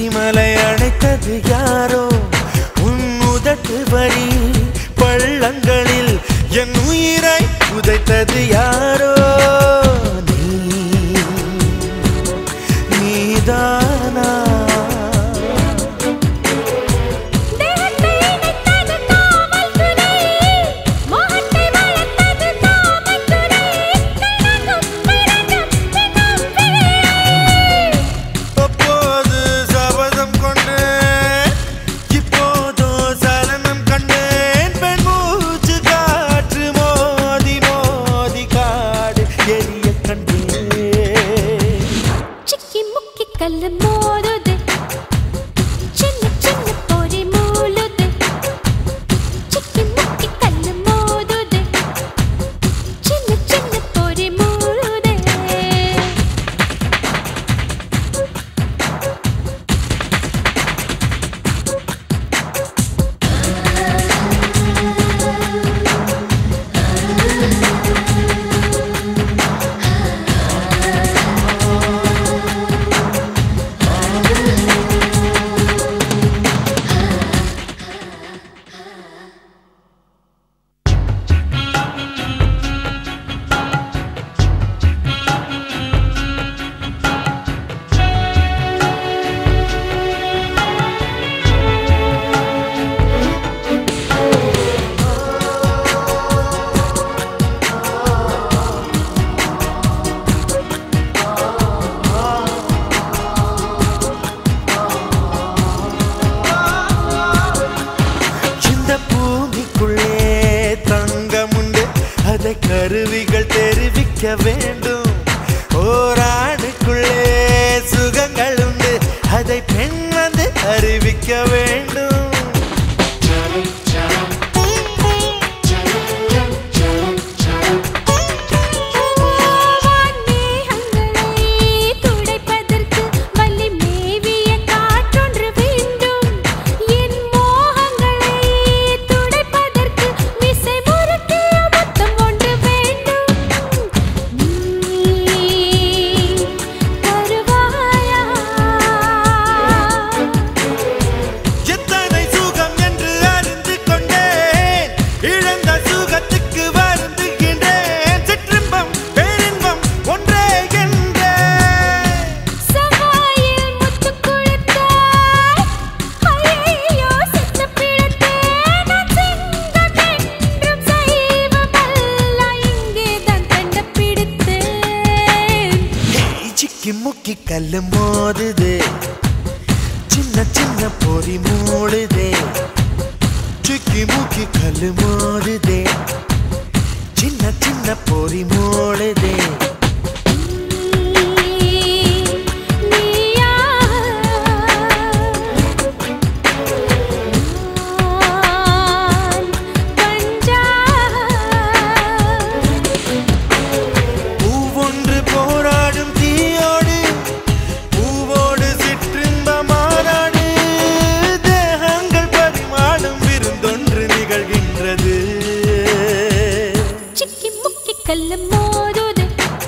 பனிமலை அடைத்தது யாரோ உன் உதட்டு வரி பள்ளங்களில் என் உயிரை உதைத்தது யாரோ நீ நீதானா தேகத்தை இணைத்தது காவல்துறை மோகத்தை வளர்த்தது காமத்துறை திணங்கும் திணங்கும் திணங்கும் பிழை அப்போது சபதம் கொண்டேன் இப்போதோ சலனம் கண்டேன் பெண் மூச்சு காற்று மோதி மோதி காடு எரிய கண்டேன் சிக்கி முக்கி கல்லு மோதுது சின்ன சின்ன பொறி மூழுது சிக்கி முக்கி கல்லு மோதுது சின்ன சின்ன பொறி மூழுதே இந்த பூமிக்குள்ளே தங்கம் உண்டு அதை கருவிகள் தெரிவிக்க வேண்டும் ஓராடுக்குள்ளே சுகங்கள் உண்டு அதை பெண் வந்து அறிவிக்க வேண்டும் வான்மேகங்களை துடைப்பதற்கு வள்ளி மேவிய காற்றொன்று வேண்டும் என் மோகங்களை துடைப்பதற்கு விசை முறுக்கிய முத்தம் ஒன்று வேண்டும் நீ தருவாயா எத்தனை சுகம் என்று அறிந்து கொண்டேன் இழந்த சுகத்துக்கு வருந்துகின்றேன் சிற்றின்பம் பேரின்பம் ஒன்றே என்றேன் சகாயில் முத்து குளித்தாய் ஐயோ செத்து பிழைத்தேன் நான் சிங்கம் என்றும் சைவமல்ல இங்கே தான் கண்டுபிடித்தேன் சிக்கி முக்கி கல்லு மோதுதே சின்ன சின்ன பொறி மூடுதே சிக்கி முக்கி கல்லு மோதுதே சின்ன சின்ன பொறி மூடுதே நீயா நான் பஞ்சா பூவொன்று போராடும் தீயோடு பூவோடு சிற்றின்ப மாறாடு தேகங்கள் பரிமாடும் விருந்தொன்று நிகழ்கின்றது சிக்கி முக்கி கல்லு மோதுது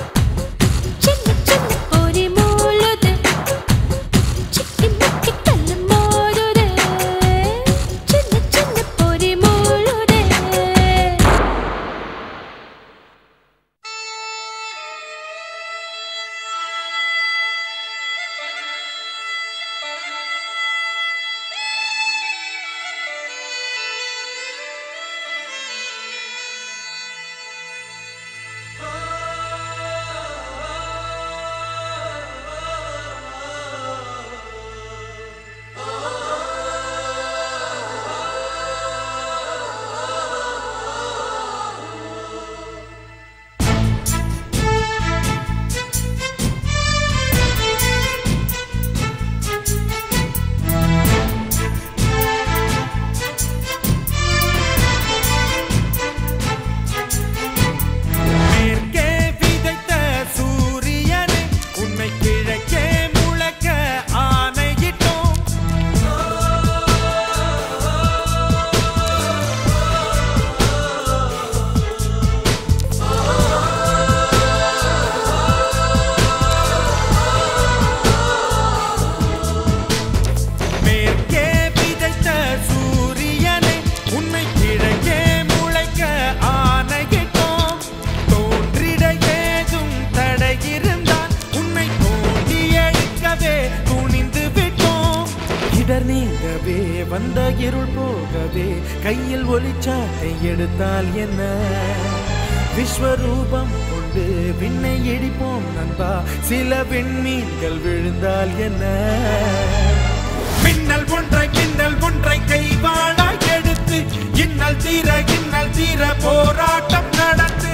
இடர் நீங்கவே வந்த இருள் போகவே கையில் ஒளிச்சாட்டை எடுத்தால் என்ன விஸ்வரூபம் கொண்டு விண்ணை இடிப்போம் நண்பா சில விண்மீன்கள் விழுந்தால் என்ன மின்னல் ஒன்றை மின்னல் ஒன்றை கைவாளாய் எடுத்து இன்னல் தீர இன்னல் தீர போராட்டம் நடத்து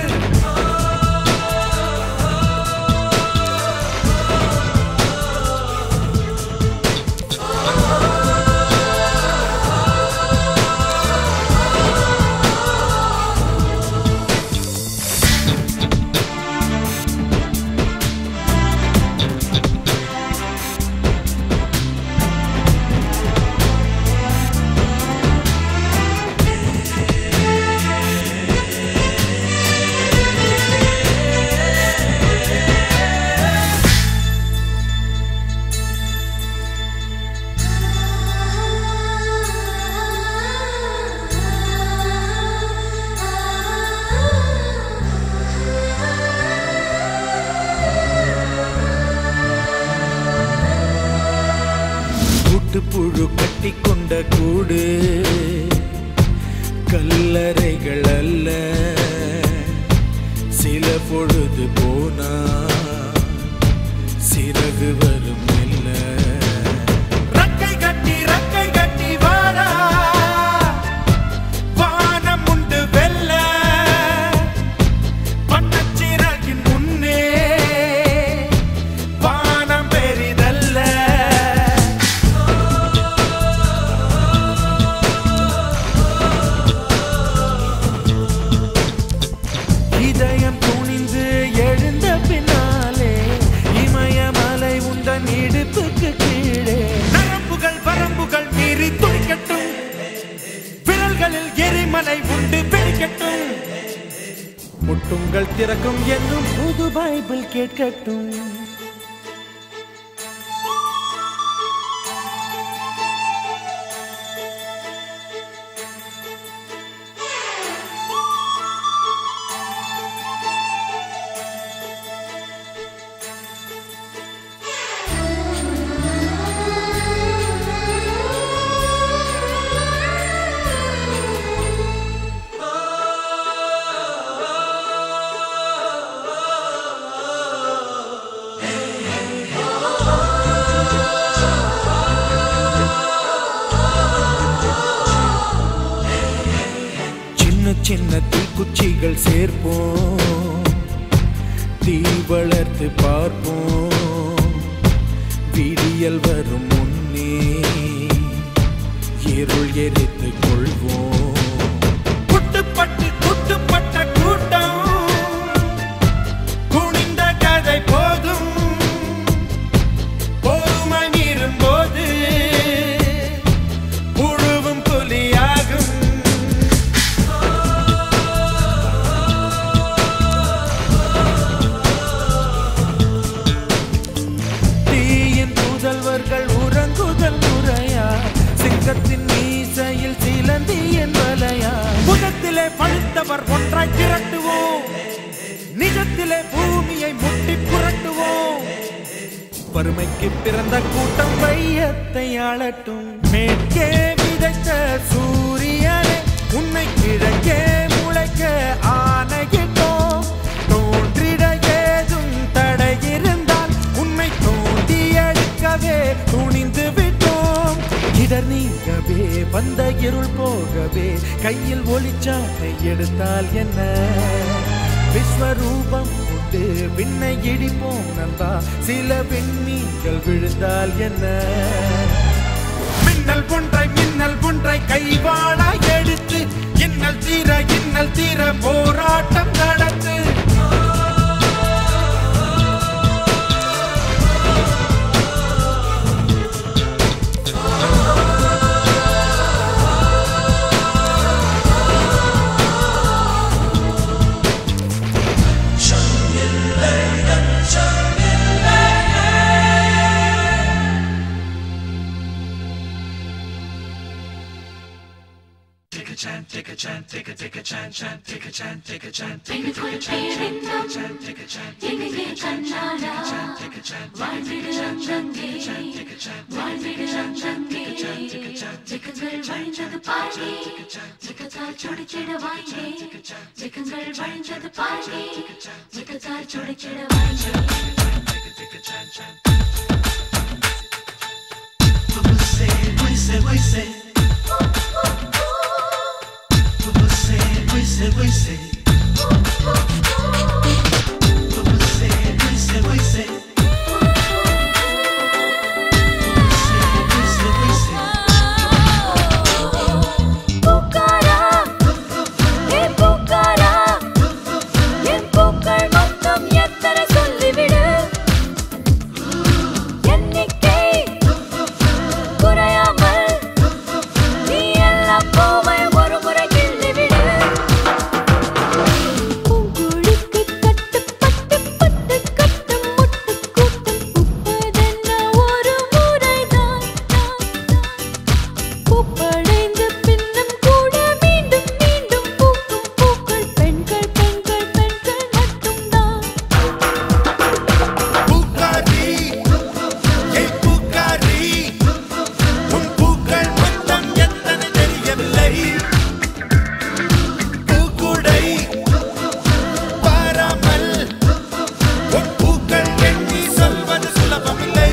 கூட்டுப்புழு கட்டி கொண்ட கூடு கல்லறைகள் அல்ல சில பொழுது போனா சிறகு வரும் மெல்ல ரக்கை கட்டி ரக்கை கட்டி வாடா வானம் உண்டு வெல்ல வண்ணச்சிறகின் முன்னே வானம் பெரிதல்ல இதயம் துணிந்து எழுந்த பின்னாலே இமயமலை உந்தன் இடுப்புக்கு கீழே நரம்புகள் வரம்புகள் மீறி துடிக்கட்டும் விரல்களில் எரிமலை உண்டு வெடிக்கட்டும் முட்டுங்கள் திறக்கும் என்னும் புது பைபிள் கேட்கட்டும் சின்ன சின்ன தீக்குச்சிகள் சேர்ப்போம் தீ வளர்த்து பார்ப்போம் விடியல் வரும் முன்னே இருள் எரித்து கொள்வோம் குட்டுப்பட்டு குட்டுப்பட்ட கூட்டம் குனிந்த கதை போதும் பொறுமை மீறும் போது புழுவும் புலியாகும் தீயின் புதல்வர்கள் உறங்குதல் முறையா சிங்கத்தின் மீசையில் சிலந்தியின் வலையா புதத்திலே பழுத்தவர் ஒன்றாய் திரட்டுவோம் நிஜத்திலே பூமியை முட்டி புரட்டுவோம் வறுமைக்கு பிறந்த கூட்டம் வையத்தை ஆளட்டும் மேற்கே விதைத்த சூரியனே உன்னை கிழக்கே முளைக்க ஆணையிட்டோம் தோன்றிட ஏதும் தடை இருந்தால் உன்னை தோண்டி எடுக்கவே துணிந்து விட்டோம் இடர் நீங்கவே வந்த இருள் போகவே கையில் ஒளிச்சாட்டை எடுத்தால் என்ன விஸ்வரூபம் கொண்டு விண்ணை இடிப்போம் நண்பா சில விண்மீன்கள் விழுந்தால் என்ன மின்னல் ஒன்றை மின்னல் ஒன்றை கைவாளா எடுத்து இன்னல் தீர இன்னல் தீர போராட்டம் நடத்து எனக்குள் பேரின்பம் எங்கே கண்ணாடா வாழ்விடு அங்கங்கே வாழ்விடு அங்கங்கே பாருங்க ஜிகத்தார் சுடிச்சிட வாங்க ஜிகங்கள் வழிஞ்சது பாருங்க ஜிகத்தார் சுடிச்சிட வாங்க பூக்காரா ஏ பூக்காரா என் பூக்கள் மொத்தம் எத்தனை சொல்லிவிடு எண்ணிக்கை குறையாமல் நீ எல்லா பூவை ஒரு முறை கிள்ளிவிடு பூங்குழிக்கு கட்டுப்பட்டு பட்டு கட்டும் முட்டு கூட்டம் பூப்பதென்ன ஒரு முறைதான் பூப்படைந்து பின்னும் கூட மீண்டும் மீண்டும் பூக்கும் பூக்கள் பெண்கள் பெண்கள் பெண்கள் மட்டும்தான் பூக்காரி ஏய் பூக்காரி உன் பூக்கள் மொத்தம் எத்தனை தெரியவில்லை பூக்குடை பாராமல் உன் பூக்கள் எண்ணி சொல்வது சுலபமில்லை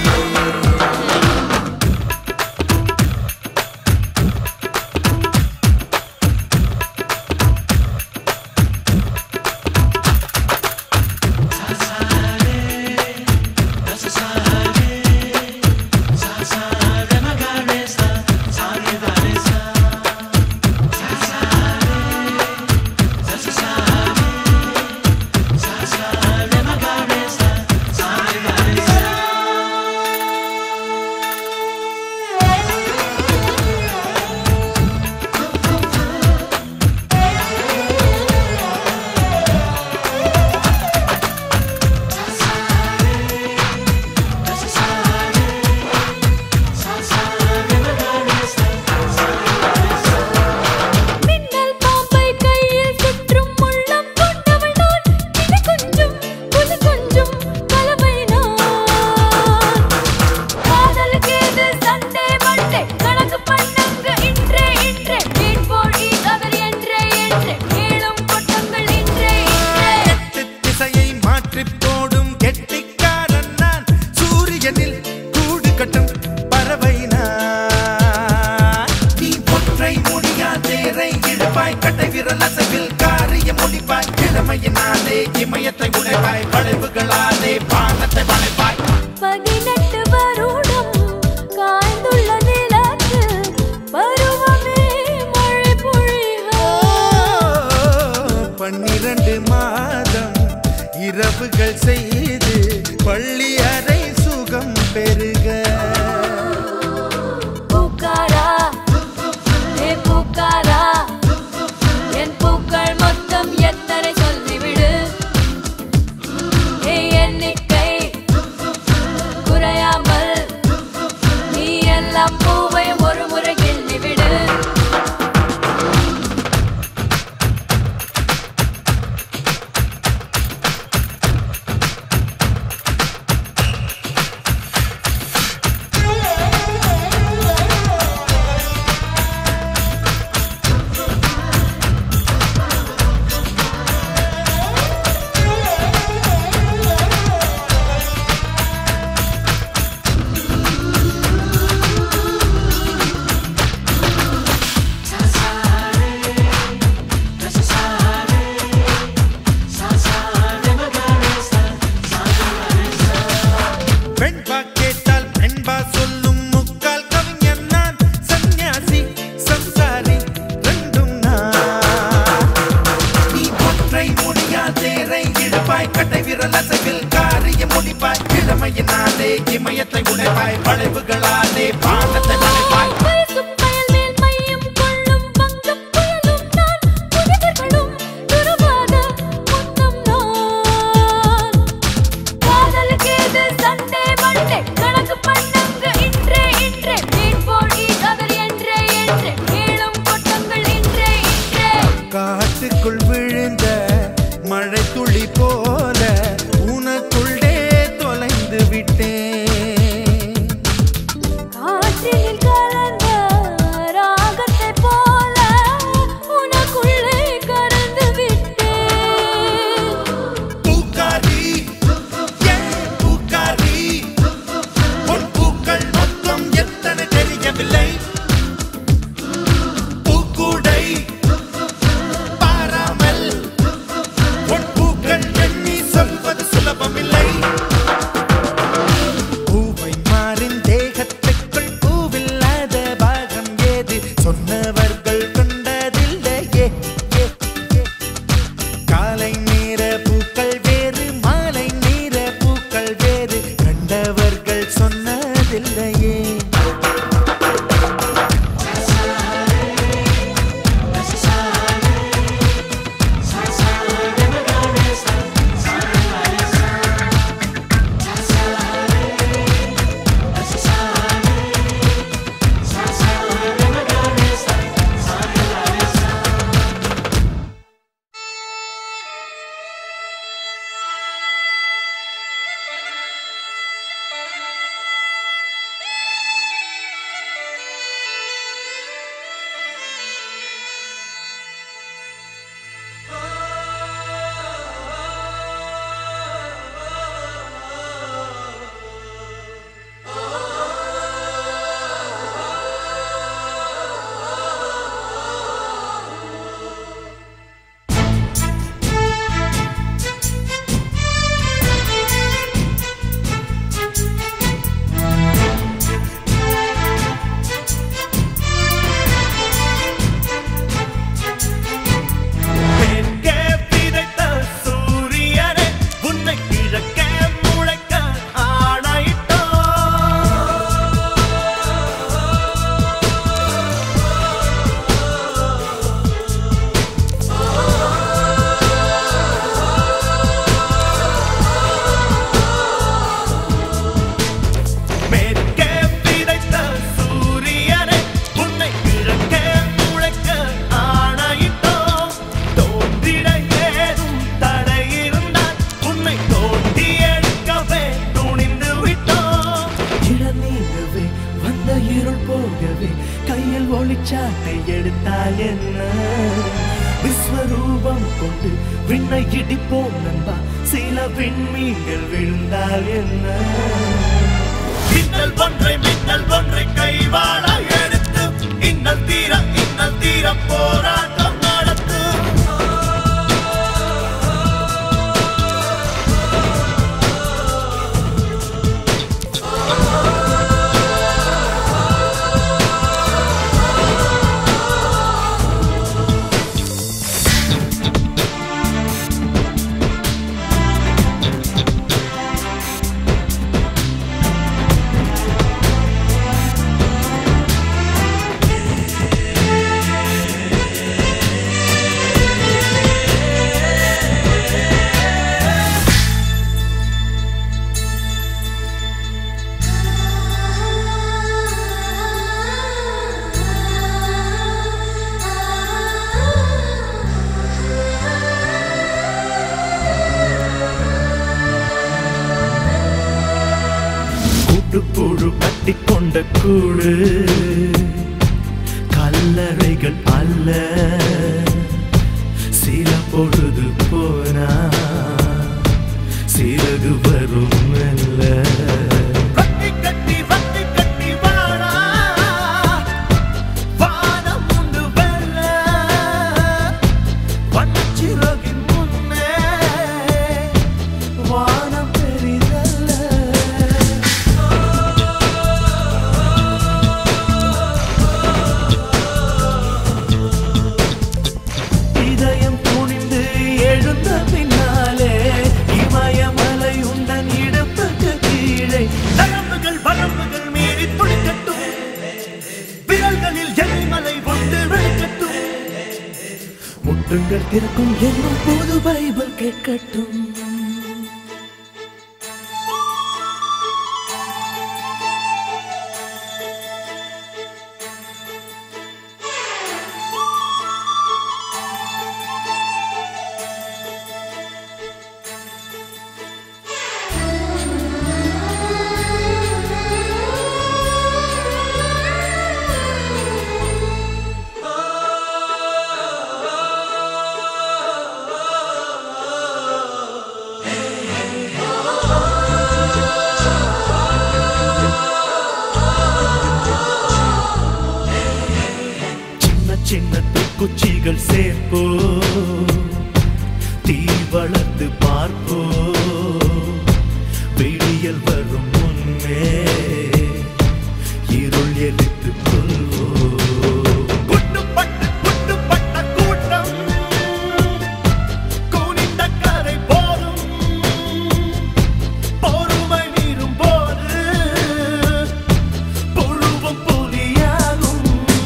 மின்னல் பாம்பை கையில் சுற்றும் உள்ளம் கொண்டவள் நான் இது கொஞ்சம் புது கொஞ்சம் கலவை நான் காதலுக்கு இது சண்டே மண்டே கணக்கு பண்ணுங்க இன்றே இன்றே மீன் போழி அவர் என்றே என்றே கேளும் கொட்டங்கள் இன்றே இன்றே எட்டு திசையை மாற்றிப் போடும் கெட்டிக்காரன் நான் சூரியனில் கூடு கட்டும் பறவை நான் நீ ஒற்றை முடியா தேரை இழுப்பாய் கட்டை விரல் அசைவில் காரிய முடிப்பாய் இளமையினாலே இமயத்தை உடைப்பாய் வளைவுகளாலே பானத்தை வளைப்பாய் பதினெட்டு வருடம் காய்ந்துள்ள நிலத்தில் பருவமே மழை பொழிக பன்னிரண்டு மாதம் இரவுகள் செய்து பள்ளி அறை சுகம் பெருக பூக்காரா ஏ பூக்காரா என் பூக்கள் மொத்தம் எத்தனை சொல்லிவிடு ஏ எண்ணிக்கை குறையாமல் நீ எல்லாம் பூவை ஒரு முறை கிள்ளிவிடு இருள் போகவே கையில் ஒளிச்சாட்டை எடுத்தால் என்ன விஸ்வரூபம் கொண்டு விண்ணை இடிப்போம் நண்பா சில விண்மீன்கள் விழுந்தால் என்ன மின்னல் ஒன்றை மின்னல் ஒன்றை கைவாள எடுத்து இன்னல் தீர இன்னல் தீர போராட்டம் நடத்தும் கூட்டுப்புழு கட்டி கொண்ட கூடு கல்லறைகள் அல்ல சில பொழுது போனா சிறகு வரும் மெல்ல வட்டி கட்டி வட்டி கட்டி வாழா வானம் உண்டு வெல்ல வண்ணச்சிறகின் முன்னே வானம் பெரிதல்ல இதயம் துணிந்து எழுந்த பின்னாலே இமயமலை உந்தன் இடுப்புக்கு கீழே நரம்புகள் வரம்புகள் மீறி துடிக்கட்டும் விரல்களில் எரிமலை ஒன்று விழிக்கட்டும் முட்டுங்கள் திறக்கும் என்னும் புது பைபிள் கேட்கட்டும் சின்ன சின்ன குச்சிகள் சேர்ப்போ தீ வளர்த்து பார்ப்போ விடியல் வரும் முன்னே இருள் எரித்து கொள்வோ குட்டுப்பட்டு குட்டுப்பட்ட கூட்டம் கூனிட்ட கரை போதும் பொறுமை மீறும் போது புழுவும் புலியாகும்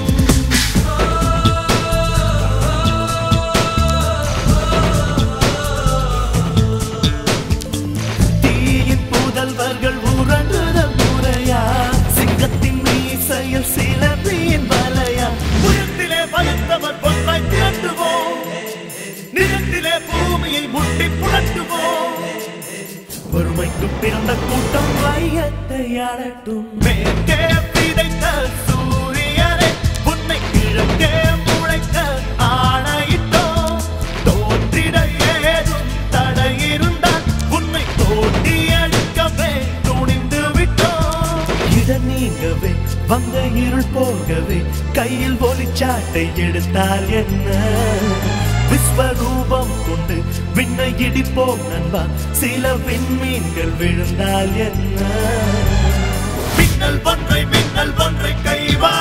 தீயின் புதல்வர்கள் உறங்குதல் முறையா சிங்கத்தின் மீசையில் சிலந்தியின் வலையா உயரத்திலே வலுத்தவர் பொன்றாய் திரட்டுவோம் நிலத்திலே பூமியை முட்டி புரட்டுவோம் பொறுமைக்கு பிறந்த கூட்டம் வையத்தை ஆளட்டும் மேற்கே விதைத்த சூரியனை உன்னை கிழக்கே முளைக்க ஆணையிட்டோம் தோன்றிட ஏதும் தடை இருந்தால் உன்னை தோண்டி அடிக்கவே துணிந்து விட்டோம் இட நீங்கவே வந்த இருள் போகவே கையில் ஒளிச்சாட்டை எடுத்தால் என்ன விஸ்வரூபம் கொண்டு விண்ணை இடிப்போம் நண்பா சில விண்மீன்கள் விழுந்தால் என்ன மின்னல் ஒன்றை மின்னல் ஒன்றை கைவா